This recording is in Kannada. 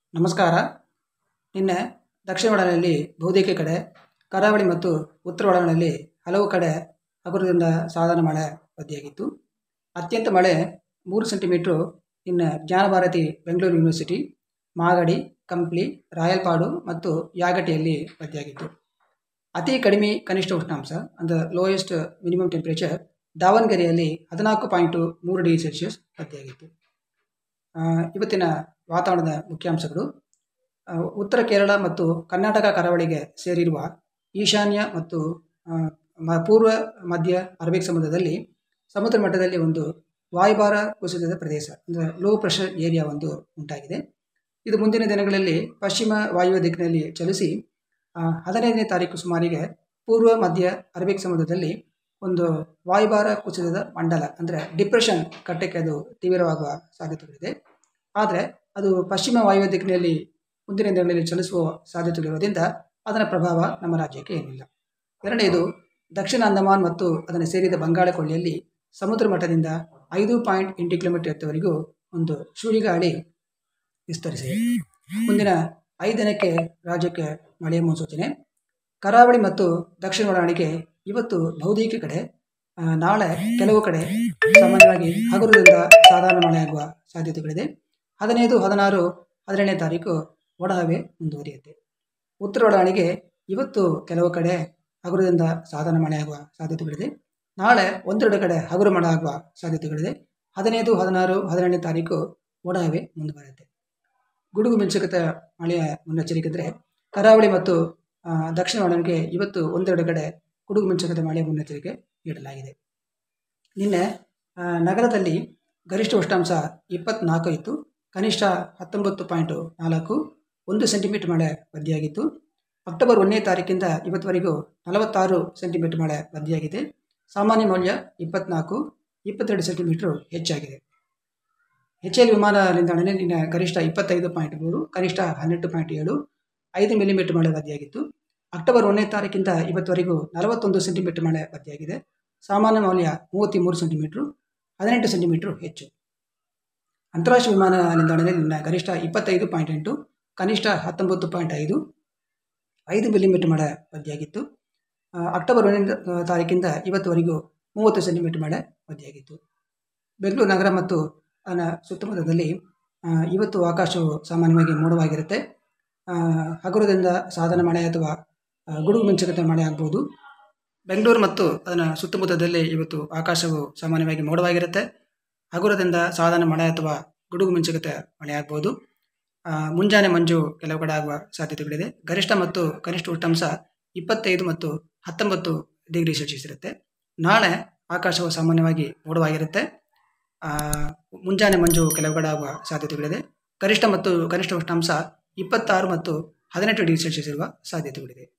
ನಮಸ್ಕಾರ ನಿನ್ನೆ ದಕ್ಷಿಣ ಒಳನಾಡಿನಲ್ಲಿ ಬಹುತೇಕ ಕಡೆ ಕರಾವಳಿ ಮತ್ತು ಉತ್ತರ ಒಳನಾಡಿನಲ್ಲಿ ಹಲವು ಕಡೆ ಹಗುರದಿಂದ ಸಾಧಾರಣ ಮಳೆ ವರದಿಯಾಗಿತ್ತು ಅತ್ಯಂತ ಮಳೆ ಮೂರು ಸೆಂಟಿಮೀಟ್ರು ಇನ್ನು ಜ್ಞಾನಭಾರತಿ ಬೆಂಗಳೂರು ಯೂನಿವರ್ಸಿಟಿ ಮಾಗಡಿ ಕಂಪ್ಲಿ ರಾಯಲ್ಪಾಡು ಮತ್ತು ಯಾಗಟಿಯಲ್ಲಿ ವರದಿಯಾಗಿತ್ತು ಅತಿ ಕಡಿಮೆ ಕನಿಷ್ಠ ಉಷ್ಣಾಂಶ ಅಂದರೆ ಲೋಯೆಸ್ಟ್ ಮಿನಿಮಮ್ ಟೆಂಪ್ರೇಚರ್ ದಾವಣಗೆರೆಯಲ್ಲಿ ಹದಿನಾಲ್ಕು ಪಾಯಿಂಟು ಮೂರು ಡಿಗ್ರಿ ಸೆಲ್ಸಿಯಸ್ ವರದಿಯಾಗಿತ್ತು ಆ, ಇವತ್ತಿನ ವಾತಾವರಣದ ಮುಖ್ಯಾಂಶಗಳು ಆ, ಉತ್ತರ ಕೇರಳ ಮತ್ತು ಕರ್ನಾಟಕ ಕರಾವಳಿಗೆ ಸೇರಿರುವ ಈಶಾನ್ಯ ಮತ್ತು ಆ, ಮ- ಪೂರ್ವ ಮಧ್ಯ ಅರಬಿಕ್ ಸಮುದ್ರದಲ್ಲಿ ಸಮುದ್ರ ಮಟ್ಟದಲ್ಲಿ ಒಂದು ವಾಯುಭಾರ ಕುಸಿತದ ಪ್ರದೇಶ ಅಂದರೆ ಲೋ ಪ್ರೆಷರ್ ಏರಿಯಾ ಒಂದು ಉಂಟಾಗಿದೆ ಇದು ಮುಂದಿನ ದಿನಗಳಲ್ಲಿ ಪಶ್ಚಿಮ ವಾಯುವ್ಯ ದಿಕ್ಕಿನಲ್ಲಿ ಚಲಿಸಿ ಆ, ಹದಿನೈದನೇ ತಾರೀಕು ಸುಮಾರಿಗೆ ಪೂರ್ವ ಮಧ್ಯ ಅರಬಿಕ್ ಸಮುದ್ರದಲ್ಲಿ ಒಂದು ವಾಯುಭಾರ ಕುಸಿತದ ಮಂಡಲ ಅಂದರೆ ಡಿಪ್ರೆಷನ್ ಕಟ್ಟಕ್ಕೆ ಅದು ತೀವ್ರವಾಗುವ ಸಾಧ್ಯತೆಗಳಿದೆ ಆದರೆ ಅದು ಪಶ್ಚಿಮ ವಾಯುವ್ಯ ದಿಕ್ಕಿನಲ್ಲಿ ಮುಂದಿನ ದಿನಗಳಲ್ಲಿ ಚಲಿಸುವ ಸಾಧ್ಯತೆಗಳಿರೋದ್ರಿಂದ ಅದರ ಪ್ರಭಾವ ನಮ್ಮ ರಾಜ್ಯಕ್ಕೆ ಏನಿಲ್ಲ ಎರಡನೇದು ದಕ್ಷಿಣ ಅಂಡಮಾನ್ ಮತ್ತು ಅದನ್ನು ಸೇರಿದ ಬಂಗಾಳ ಕೊಲ್ಲಿಯಲ್ಲಿ ಸಮುದ್ರ ಮಟ್ಟದಿಂದ ಐದು ಪಾಯಿಂಟ್ ಎಂಟು ಕಿಲೋಮೀಟರ್ ಎತ್ತರವರೆಗೂ ಒಂದು ಸುಳಿಗಾಳಿ ವಿಸ್ತರಿಸಿದೆ ಮುಂದಿನ ಐದು ದಿನಕ್ಕೆ ರಾಜ್ಯಕ್ಕೆ ಮಳೆಯ ಮುನ್ಸೂಚನೆ ಕರಾವಳಿ ಮತ್ತು ದಕ್ಷಿಣ ಒಳನಾಡಿಗೆ ಇವತ್ತು ಬಹುತೇಕ ಕಡೆ ಆ, ನಾಳೆ ಕೆಲವು ಕಡೆ ಸಾಮಾನ್ಯವಾಗಿ ಹಗುರದಿಂದ ಸಾಧಾರಣ ಮಳೆಯಾಗುವ ಸಾಧ್ಯತೆಗಳಿದೆ ಹದಿನೈದು ಹದಿನಾರು ಹದಿನೇಳನೇ ತಾರೀಕು ಒಣಹವೆ ಮುಂದುವರಿಯುತ್ತೆ ಉತ್ತರ ಒಳನಾಡಿಗೆ ಇವತ್ತು ಕೆಲವು ಕಡೆ ಹಗುರದಿಂದ ಸಾಧಾರಣ ಮಳೆಯಾಗುವ ಸಾಧ್ಯತೆಗಳಿದೆ ನಾಳೆ ಒಂದೆರಡು ಕಡೆ ಹಗುರು ಮಳೆ ಆಗುವ ಸಾಧ್ಯತೆಗಳಿದೆ ಹದಿನೈದು ಹದಿನಾರು ಹದಿನೇಳನೇ ತಾರೀಕು ಒಣಹವೆ ಮುಂದುವರಿಯುತ್ತೆ ಗುಡುಗು ಮಿಂಚುಕತೆ ಮಳೆಯ ಮುನ್ನೆಚ್ಚರಿಕೆ ಇದ್ದರೆ ಕರಾವಳಿ ಮತ್ತು ಆ, ದಕ್ಷಿಣ ಒಳನಾಡಿಗೆ ಇವತ್ತು ಒಂದೆರಡು ಕಡೆ ಗುಡುಗು ಮಿಂಚುಕತೆ ಮಳೆಯ ಮುನ್ನೆಚ್ಚರಿಕೆ ನೀಡಲಾಗಿದೆ ನಿನ್ನೆ ಆ, ನಗರದಲ್ಲಿ ಗರಿಷ್ಠ ಉಷ್ಣಾಂಶ ಇಪ್ಪತ್ನಾಲ್ಕು ಇತ್ತು ಕನಿಷ್ಠ ಹತ್ತೊಂಬತ್ತು ಪಾಯಿಂಟು ನಾಲ್ಕು ಒಂದು ಸೆಂಟಿಮೀಟರ್ ಮಳೆ ವರದಿಯಾಗಿತ್ತು ಅಕ್ಟೋಬರ್ ಒಂದನೇ ತಾರೀಕಿಂದ ಇವತ್ತುವರೆಗೂ ನಲವತ್ತಾರು ಸೆಂಟಿಮೀಟರ್ ಮಳೆ ವರದಿಯಾಗಿದೆ ಸಾಮಾನ್ಯ ಮೌಲ್ಯ ಇಪ್ಪತ್ನಾಲ್ಕು ಇಪ್ಪತ್ತೆರಡು ಸೆಂಟಿಮೀಟ್ರು ಹೆಚ್ಚಾಗಿದೆ ಎಚ್ ಎಲ್ ವಿಮಾನ ನಿಲ್ದಾಣದಲ್ಲಿ ನಿನ್ನೆ ಗರಿಷ್ಠ ಇಪ್ಪತ್ತೈದು ಪಾಯಿಂಟ್ ಮೂರು ಕನಿಷ್ಠ ಹನ್ನೆರಡು ಪಾಯಿಂಟ್ ಏಳು ಐದು ಮಿಲಿಮೀಟರ್ ಮಳೆ ವರದಿಯಾಗಿತ್ತು ಅಕ್ಟೋಬರ್ ಒಂದನೇ ತಾರೀಕಿಂದ ಇವತ್ತುವರೆಗೂ ನಲವತ್ತೊಂದು ಸೆಂಟಿಮೀಟರ್ ಮಳೆ ವರದಿಯಾಗಿದೆ ಸಾಮಾನ್ಯ ಮೌಲ್ಯ ಮೂವತ್ತ್ಮೂರು ಸೆಂಟಿಮೀಟ್ರು ಹದಿನೆಂಟು ಸೆಂಟಿಮೀಟ್ರು ಹೆಚ್ಚು ಅಂತಾರಾಷ್ಟ್ರೀಯ ವಿಮಾನ ನಿಲ್ದಾಣದಲ್ಲಿ ನಿನ್ನೆ ಗರಿಷ್ಠ ಇಪ್ಪತ್ತೈದು ಪಾಯಿಂಟ್ ಎಂಟು ಕನಿಷ್ಠ ಹತ್ತೊಂಬತ್ತು ಪಾಯಿಂಟ್ ಐದು ಐದು ಮಿಲಿಮೀಟರ್ ಮಳೆ ವರದಿಯಾಗಿತ್ತು ಆ, ಅಕ್ಟೋಬರ್ ಒಂದನೇ ತಾರೀಕಿಂದ ಇವತ್ತುವರೆಗೂ ಮೂವತ್ತು ಸೆಂಟಿಮೀಟರ್ ಮಳೆ ವರದಿಯಾಗಿತ್ತು ಬೆಂಗಳೂರು ನಗರ ಮತ್ತು ಅದರ ಸುತ್ತಮುತ್ತದಲ್ಲಿ ಆ, ಇವತ್ತು ಆಕಾಶವು ಸಾಮಾನ್ಯವಾಗಿ ಮೋಡವಾಗಿರುತ್ತೆ ಆ, ಹಗುರದಿಂದ ಸಾಧಾರಣ ಮಳೆ ಅಥವಾ ಆ, ಗುಡುಗು ಮಿಂಚುಕತೆ ಮಳೆ ಆಗ್ಬೋದು ಬೆಂಗಳೂರು ಮತ್ತು ಅದರ ಸುತ್ತಮುತ್ತದಲ್ಲಿ ಇವತ್ತು ಆಕಾಶವು ಸಾಮಾನ್ಯವಾಗಿ ಮೋಡವಾಗಿರುತ್ತೆ ಹಗುರದಿಂದ ಸಾಧಾರಣ ಮಳೆ ಅಥವಾ ಗುಡುಗು ಮಿಂಚುಕತೆ ಮಳೆ ಆಗ್ಬೋದು ಆ, ಮುಂಜಾನೆ ಮಂಜು ಕೆಲವು ಕಡೆ ಆಗುವ ಸಾಧ್ಯತೆಗಳಿದೆ ಗರಿಷ್ಠ ಮತ್ತು ಕನಿಷ್ಠ ಉಷ್ಣಾಂಶ ಇಪ್ಪತ್ತೈದು ಮತ್ತು ಹತ್ತೊಂಬತ್ತು ಡಿಗ್ರಿ ಸೆಲ್ಸಿಯಸ್ ಇರುತ್ತೆ ನಾಳೆ ಆಕಾಶವು ಸಾಮಾನ್ಯವಾಗಿ ಮೋಡವಾಗಿರುತ್ತೆ ಆ, ಮುಂಜಾನೆ ಮಂಜು ಕೆಲವು ಕಡೆ ಆಗುವ ಸಾಧ್ಯತೆಗಳಿದೆ ಗರಿಷ್ಠ ಮತ್ತು ಕನಿಷ್ಠ ಉಷ್ಣಾಂಶ ಇಪ್ಪತ್ತಾರು ಮತ್ತು ಹದಿನೆಂಟು ಡಿಗ್ರಿ ಸೆಲ್ಸಿಯಸ್ ಇರುವ ಸಾಧ್ಯತೆಗಳಿದೆ